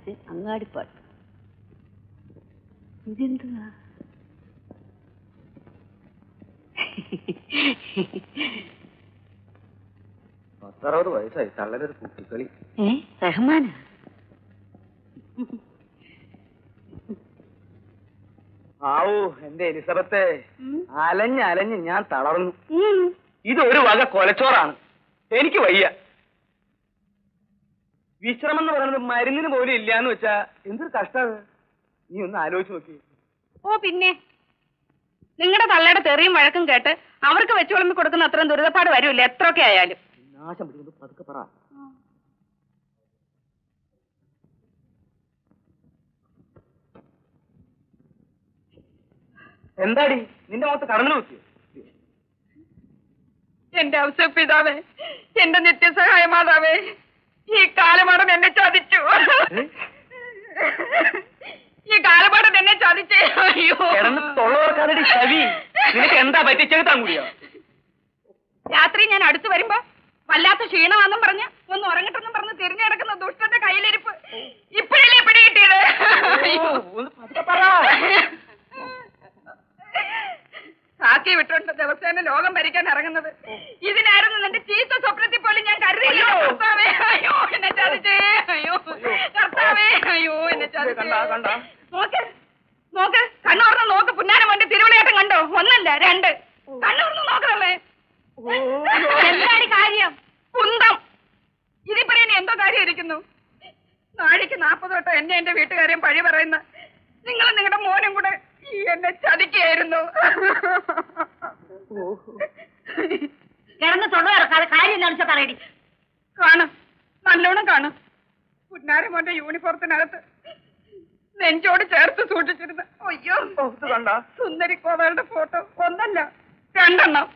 ഇത് അങ്ങാടിപ്പാട്ട് ഇതെന്തുവാ പത്തറുപത് വയസ്സായി തള്ളലൊരു കുട്ടിക്കളി ഏ റഹ്മാനാ ആവൂ എന്റെ എലിസബത്തെ ഉം. അലഞ്ഞ് അലഞ്ഞ് ഞാൻ തളർന്നു ഉം. ഇതൊരു വക കൊലച്ചോറാണ് എനിക്ക് വയ്യ വിശ്രമം എന്ന് പറയുന്നത് മരുന്നിന് പോലും ഇല്ല എന്ന് വെച്ചാ എന്തൊരു കഷ്ടത് നീ ഒന്ന് ആലോചിച്ച് നോക്കി ഓ പിന്നെ നിങ്ങളുടെ തള്ളയുടെ തെറിയും വഴക്കും കേട്ട് അവർക്ക് വെച്ചു വിളമ്പി കൊടുക്കുന്ന അത്രയും ദുരിതപ്പാട് വരില്ല എത്രയൊക്കെ ആയാലും നാശം പിടിക്കുന്നത് പതുക്കെ പറ എന്താടി നിന്റെ മുഖത്ത് കടന്നു നോക്കിയോ എന്റെ ഔസപിതാവേ എന്റെ നിത്യസഹായ മാതാവേ ഈ കാലമാടൻ എന്നെ ചതിച്ചു ഈ കാലമാടൻ എന്നെ ചതിച്ചേ അയ്യോ കിടന്ന് തൊള്ളവർക്കാരുടെ ചവി നിനക്ക് എന്താ പറ്റി ചെറുത്താൻ കൂടിയോ രാത്രി ഞാൻ അടുത്ത് വരുമ്പോ വല്ലാത്ത ക്ഷീണമാണെന്നും പറഞ്ഞ് ഒന്ന് ഉറങ്ങട്ടെന്നും പറഞ്ഞ് തിരിഞ്ഞു കിടക്കുന്ന ദുഷ്ടന്റെ കയ്യിലിരിപ്പ് ഇപ്പോഴല്ലേ പിടികിട്ടിയത് അയ്യോ. ഒന്ന് പതുക്കെ പറ കാക്കി വിട്ടുകൊണ്ട് ദിവസേന ലോകം ഭരിക്കാൻ ഇറങ്ങുന്നത് ഇതിനായിരുന്നു നിന്റെ ചീത്ത സ്വപ്നത്തിൽ പോലും ഞാൻ കരുതിയില്ല അയ്യോ. കർത്താവേ അയ്യോ എന്നെ ചതിച്ചേ അയ്യോ കർത്താവേ അയ്യോ എന്നെ ചതിച്ചേ കണ്ടാ, കണ്ടാ? നോക്ക് നോക്ക് കണ്ണൂർന്ന് നോക്ക് പുന്നാരം കൊണ്ട് തിരുവിളയാട്ടം കണ്ടോ ഒന്നല്ല രണ്ട് കണ്ണൂർന്ന് നോക്കണല്ലേ എന്താണ് കാര്യം കുന്തം ഇതിപ്പോ ഇനി എന്തോ കാര്യം ഇരിക്കുന്നു നാഴിക്ക് നാപ്പത് തൊട്ട് എന്നെ എന്റെ വീട്ടുകാരെയും പഴി പറയുന്ന നിങ്ങളും നിങ്ങളുടെ മോനും കൂടെ ഈ എന്നെ ചതിക്കായിരുന്നു കിടന്ന് തൊണ്ണു ഇറക്കാതെ കാര്യം എന്താണെന്ന് വെച്ചാൽ പറയടി കാണും നല്ലോണം കാണും പുന്നാരം മോന്റെ യൂണിഫോമത്തിനകത്ത് നെഞ്ചോട് ചേർത്ത് സൂക്ഷിച്ചിരുന്ന അയ്യോ ഇത് കണ്ടാ സുന്ദരി കോതകളുടെ ഫോട്ടോ ഒന്നല്ല രണ്ടെണ്ണം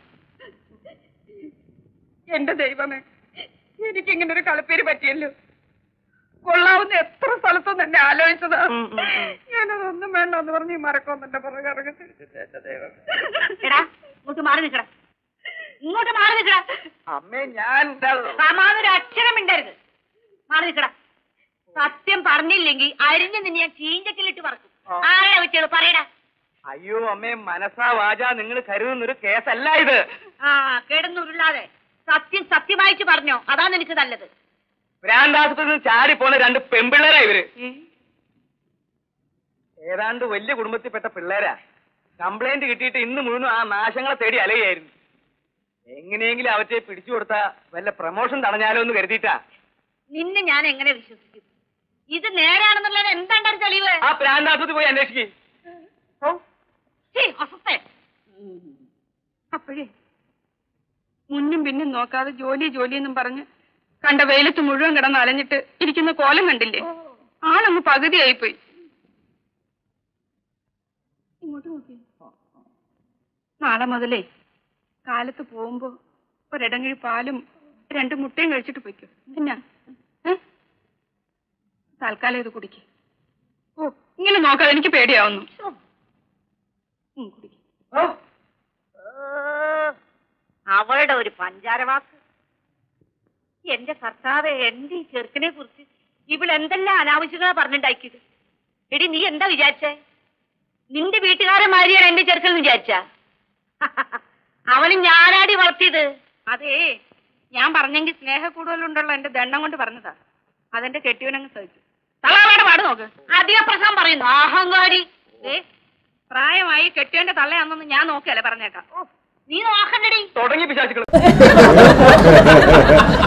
എന്റെ ദൈവമേ എനിക്കിങ്ങനെ ഒരു കളിപ്പേര് പറ്റിയല്ലോ കൊള്ളാവുന്ന എത്ര സ്ഥലത്തും എന്നെ ആലോചിച്ചതാ ഉം, ഉം, ഉം. ഞാനതൊന്നും വേണ്ട എന്ന് പറഞ്ഞ് ഈ മറക്കൊന്നെ പുറകെ ഇറങ്ങി തിരിച്ചിട്ട് എന്റെ ദൈവമേ എടാ ഇങ്ങോട്ട് മാറി നിൽക്കടാ ഇങ്ങോട്ട് മാറി നിൽക്കടാ അമ്മേ ഞാൻ സമാനൊരു അക്ഷരം മിണ്ടരുത് മാറി നിൽക്കടാ സത്യം പറഞ്ഞില്ലെങ്കിൽ അരിഞ്ഞ് നിന്നെ ഞാൻ ചീഞ്ചക്കിലിട്ട് പറക്കും ആ. ആരാ വെച്ചത് പറയടാ അയ്യോ അമ്മേ മനസ്സാ വാചാ നിങ്ങൾ കരുതുന്നൊരു കേസല്ല ഇത് ആ കിടന്നുരുളാതെ സത്യം സത്യമായിട്ട് പറഞ്ഞോ അതാ നിനക്ക് നല്ലത് ഭ്രാന്താശുപത്രിയിൽ നിന്ന് ചാടി പോന്ന രണ്ട് പെൺപിള്ളേരാ ഇവര് ഏതാണ്ട് വലിയ കുടുംബത്തിൽപ്പെട്ട പിള്ളേരാ കംപ്ലൈന്റ് കിട്ടിയിട്ട് ഇന്ന് മുഴുവൻ ആ നാശങ്ങളെ തേടി അലയായിരുന്നു എങ്ങനെയെങ്കിലും അവറ്റെ പിടിച്ചു കൊടുത്താ വല്ല പ്രമോഷൻ തടഞ്ഞാലോ എന്ന് കരുതിയിട്ടാ നിന്നെ ഞാൻ എങ്ങനെ വിശ്വസിക്കും ഇത് നേരാണെന്നുള്ളത് എന്താണ്ടാ തെളിവ് ആ ഭ്രാന്താശുപത്രി പോയി അന്വേഷിക്കേ ഛീ, അസത്തെ അപ്പോഴേ മുന്നും പിന്നും നോക്കാതെ ജോലി ജോലി എന്നും പറഞ്ഞ് കണ്ട വെയിലത്ത് മുഴുവൻ കിടന്ന് അലഞ്ഞിട്ട് ഇരിക്കുന്ന കോലം കണ്ടില്ലേ ആളങ്ങ് പകുതിയായിപ്പോയി ഇങ്ങോട്ട് നോക്കി നാളെ മുതലേ കാലത്ത് പോകുമ്പോ ഒരിടങ്ങഴി പാലും രണ്ട് മുട്ടയും കഴിച്ചിട്ട് പോയിക്കോ എന്നാ ഏ? തൽക്കാലം ഇത് കുടിക്ക് ഓ ഇങ്ങനെ നോക്കാതെ എനിക്ക് പേടിയാവുന്നു ഉം, കുടിക്ക് അവളുടെ ഒരു പഞ്ചാരവാക്ക് എന്റെ കർത്താവ് എന്റെ ഈ ചെറുക്കനെ കുറിച്ച് ഇവൾ എന്തെല്ലാം അനാവശ്യങ്ങളാ പറഞ്ഞിണ്ടാക്കിയത് എടി നീ എന്താ വിചാരിച്ചേ നിന്റെ വീട്ടുകാരെ മാതിരിയാണ് എന്റെ ചെറുക്കൻ വിചാരിച്ച അവന് ഞാനാടി വളർത്തിയത് അതേ ഞാൻ പറഞ്ഞെങ്കിൽ സ്നേഹ കൂടുതലുണ്ടല്ലോ എന്റെ ദണ്ണം കൊണ്ട് പറഞ്ഞതാ അതെന്റെ കെട്ടിയവനങ്ങ് സഹിച്ചു തള്ളാവാട് പാട് നോക്ക് അധിക പ്രശ്നം പറയുന്നു അഹങ്കാരി ഏ പ്രായമായി കെട്ടിയവന്റെ തള്ളയാണെന്നൊന്നും ഞാൻ നോക്കിയല്ലേ പറഞ്ഞേക്കാം നീ നോക്കണ്ടടി തുടങ്ങി പിശാചുക്കൾ